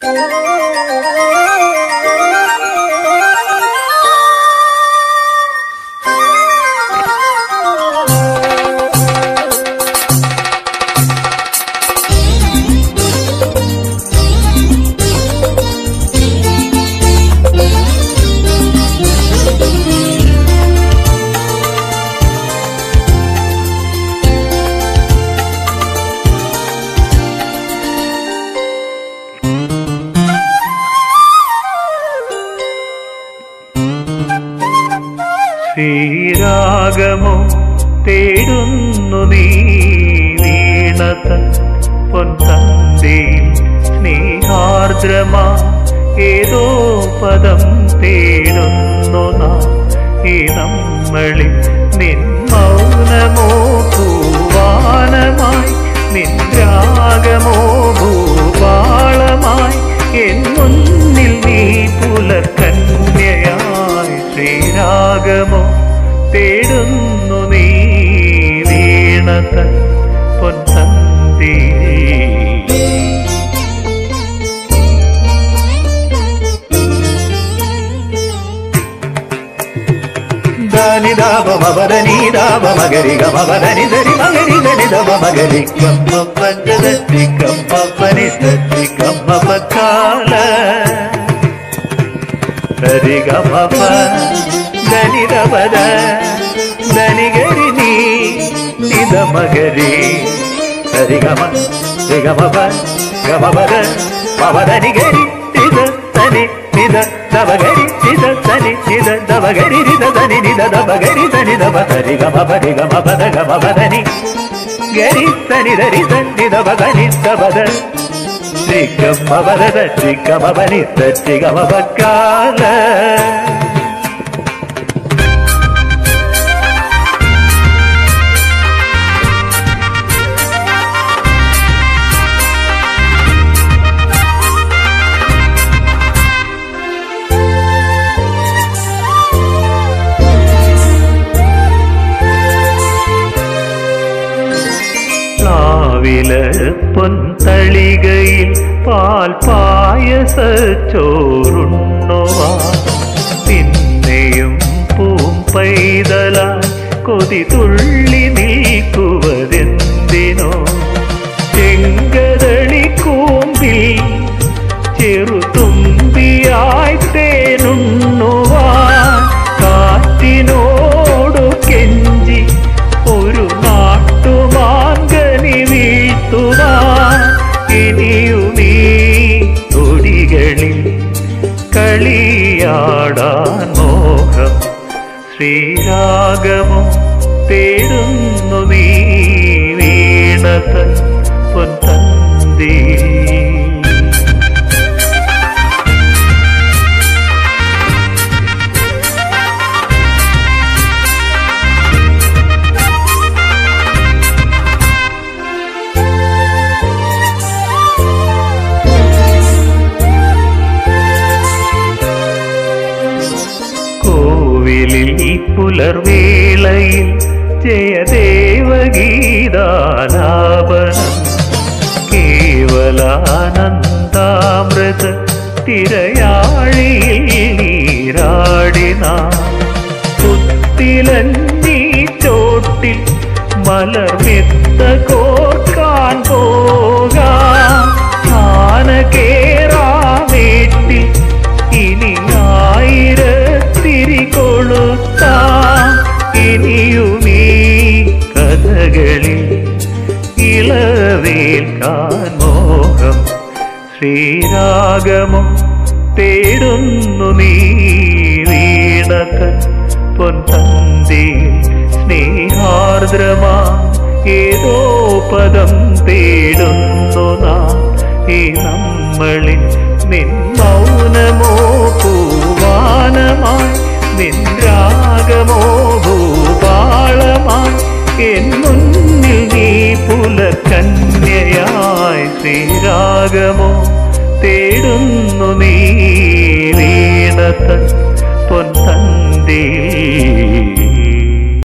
ശ്രീരാഗമോ തേടുന്നു നീ വീണത പൊൻതന്തിയിൽ സ്നേഹാർദ്രമാ ഏതോ പദം തേടുന്നു നാം ഈ നമ്മളിൽ നിൻ മൗനമോ ഭൂവാനമായി നിൻ രാഗമോ ഭൂപാളമായി എൻ മുന്നിൽ നീ പുലർക്കന്യയായി ശ്രീരാഗമോ തേടുന്നു നീ വീണത പൊൻതന്തി ದಾನಿ ದಾವ ಮವದನಿ ದಾವ ಮಗರಿ ಗಮ ವದನಿ ದರಿ ಮಗರಿ ದನಿ ದವ ಮಗರಿ ಕಮ್ಮ ಪಂಚದತ್ತಿ ಕಮ್ಮ ಪನಿ ಸತ್ತಿ ಕಮ್ಮ ಪಕ್ಕಾಲ ಸರಿ ಗಮ ಪ ದನಿ ದವದ ದನಿ ಗರಿ ನೀ ನಿದ ಮಗರಿ ಸರಿ ಗಮ ರಿ ಗಮ ಪ ಗಮ ಪದ ಮವದನಿ ಗರಿ ನಿದ ತನಿ ನಿದ ದವಗರಿ ನಿದ ತನಿ ನಿದ ದವಗರಿ ನಿದ ತನಿ ನಿದ ದವಗರಿ ತನಿ ದವ ಸರಿ ಗಮ ಪರಿ ಗಮ ಪದ ಗಮ ಪದನಿ ಗರಿ ತನಿ ದರಿ ತನಿ ದವ ಗನಿ ದವದ ಶ್ರೀಗಮ ವರದ ಶ್ರೀಗಮ ಬನಿ ಶ್ರೀಗಮ ಬಕ್ಕಾಲ പ്ലാവില പൊൻതളികയിൽ പാൽ പായസ ചോറുണ്ണുവാ പിന്നെയും പൂം പൈതല കൊതി തുള്ളി നീക്കുവതെന്തിനോ ചെങ്കതളി കൂമ്പിൽ ചെറുതുമ്പിയായി തേനുണ്ണുവാൻ കാറ്റിനോടു കെഞ്ചി ഒരു നാട്ടുമാങ്കനി വീഴ്ത്തുവാൻ ഇനിയുമീ തൊടികളിൽ കളിയാടാൻ മോഹം ശ്രീരാഗമോ തേടുന്നു നീ വീണത പൊൻതന്തി കോവിലിൽ പുലർവേളയിൽ ജയദേവഗീതാലാപനം കേവലാനന്ദാമൃത തിരയാഴിയിൽ നീരാടിന പുത്തിലഞ്ഞി ചോട്ടിൽ മലർമെത്ത കോർക്കാൻ പോകാം ആന കേറാമേട്ടിൽ ഇനി ആയിരത്തിരി കൊളുത്താം ഇനിയുമീ കഥകളിൽ ഇളവേൽക്കാൻ മോഹം ശ്രീരാഗമോ തേടുന്നു നീ വീണത പൊൻതന്തി സ്നേഹാർദ്രമാ ഏതോ പദം തേടുന്നു നാം ഈ നമ്മളിൽ നിൻ മൗനമോ പൂവാനമായി നിൻ രാഗമോ ഭൂപാളമായി എൻ മുന്നിൽ നീ പുലക്കന്യയായി ശ്രീരാഗമോ തേടുന്നു നീ വീണത പൊൻതന്തിയിൽ